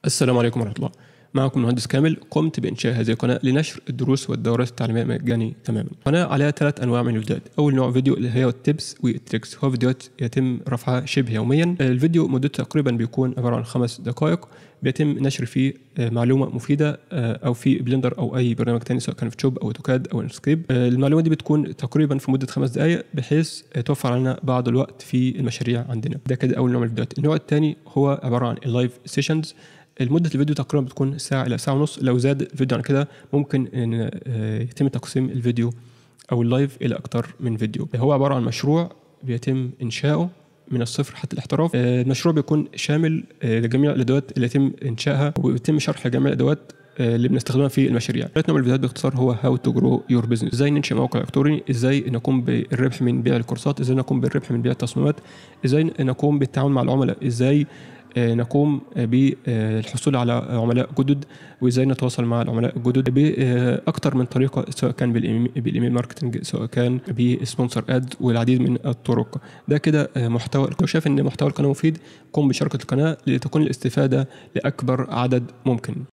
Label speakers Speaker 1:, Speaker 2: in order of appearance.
Speaker 1: السلام عليكم ورحمة الله معكم المهندس كامل قمت بإنشاء هذه القناة لنشر الدروس والدورات التعليمية مجاني تماما القناة عليها ثلاث أنواع من الفيديوهات أول نوع فيديو اللي هي التبس والتريكس هو فيديوهات يتم رفعها شبه يوميا الفيديو مدته تقريبا بيكون عبارة عن خمس دقائق بيتم نشر فيه آه، معلومة مفيدة آه، أو في بلندر أو أي برنامج تاني سواء كان في توب أو أوتوكاد أو انسكريب المعلومة دي بتكون تقريبا في مدة خمس دقائق بحيث آه، توفر علينا بعض الوقت في المشاريع عندنا ده كده أول نوع من الفيديوهات النوع الثاني هو عبارة عن اللايف سيشنز المدة الفيديو تقريبا بتكون ساعة إلى ساعة ونص لو زاد الفيديو عن كده ممكن إن آه، يتم تقسيم الفيديو أو اللايف إلى أكتر من فيديو هو عبارة عن مشروع بيتم إنشاؤه من الصفر حتى الاحتراف آه، المشروع بيكون شامل آه، لجميع الأدوات اللي يتم إنشائها وبيتم شرح جميع الأدوات اللي بنستخدمها في المشاريع. ثالث نوع من الفيديوهات باختصار هو هاو تو جرو يور بزنس، ازاي ننشئ موقع الكتروني، ازاي نقوم بالربح من بيع الكورسات، ازاي نقوم بالربح من بيع التصميمات، ازاي نقوم بالتعامل مع العملاء، ازاي آه، نقوم بالحصول على عملاء جدد وازاي نتواصل مع العملاء الجدد باكثر من طريقه سواء كان بالايميل ماركتنج سواء كان بسبونسر اد والعديد من الطرق ده كده آه، محتوى لو شايف ان محتوى القناه مفيد قم بشاركه القناه لتكون الاستفاده لاكبر عدد ممكن